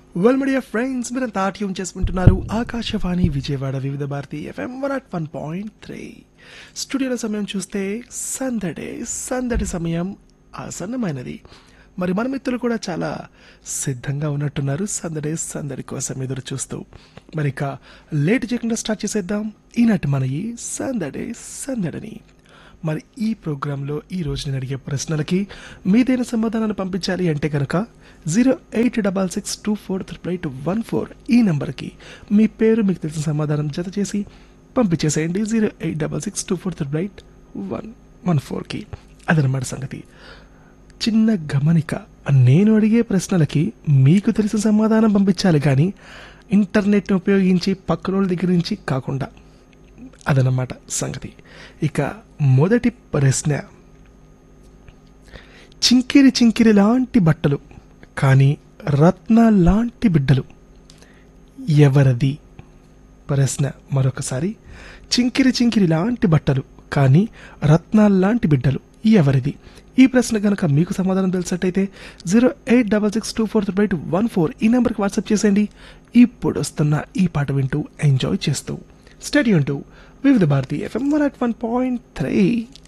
well media friends మీరంతా tune చేసుకుంటున్నారు Akashvani Vijayawada Vividh Bharati FM one at one point three స్టూడియోలో సమయం చూస్తే సందడే సందడి సమయం ఆసన్నమైనది మరి మన మిత్రులు కూడా చాలా సిద్ధంగా ఉన్నట్టున్నారు సందడే సందడి కోసం ఎదురు చూస్తూ మరి ఇక లేట్ చేయకుండా స్టార్ట్ చేసేద్దాం ఈనాటి మన ఈ సందడే సందడిని మరి ఈ ప్రోగ్రాంలో ఈ రోజు నేను అడిగే ప్రశ్నలకి మీదైన సమాధానాలు పంపించాలి అంటే కనుక zero eight double six two four triple eight one four ఈ నెంబర్కి మీ పేరు మీకు తెలిసిన సమాధానం జత చేసి పంపించేసేయండి zero eight double six two four triple eight one one ఫోర్కి అదనమాట సంగతి చిన్న గమనిక నేను అడిగే ప్రశ్నలకి మీకు తెలిసిన సమాధానం పంపించాలి కానీ ఇంటర్నెట్ని ఉపయోగించి పక్కనోళ్ళ దగ్గర నుంచి కాకుండా అదనమాట సంగతి ఇక మొదటి ప్రశ్న చింకిరి చింకిరి లాంటి బట్టలు కానీ రత్న లాంటి బిడ్డలు ఎవరది ప్రశ్న మరొకసారి చింకిరి చింకిరి లాంటి బట్టలు కానీ రత్నాల లాంటి బిడ్డలు ఎవరిది ఈ ప్రశ్న కనుక మీకు సమాధానం తెలిసినట్టయితే zero eight double six two four three two one four ఈ నెంబర్కి వాట్సాప్ చేసేయండి ఇప్పుడు వస్తున్న ఈ పాట వింటూ ఎంజాయ్ చేస్తూ స్టడీ అంటూ Vividh Bharati FM one at one point three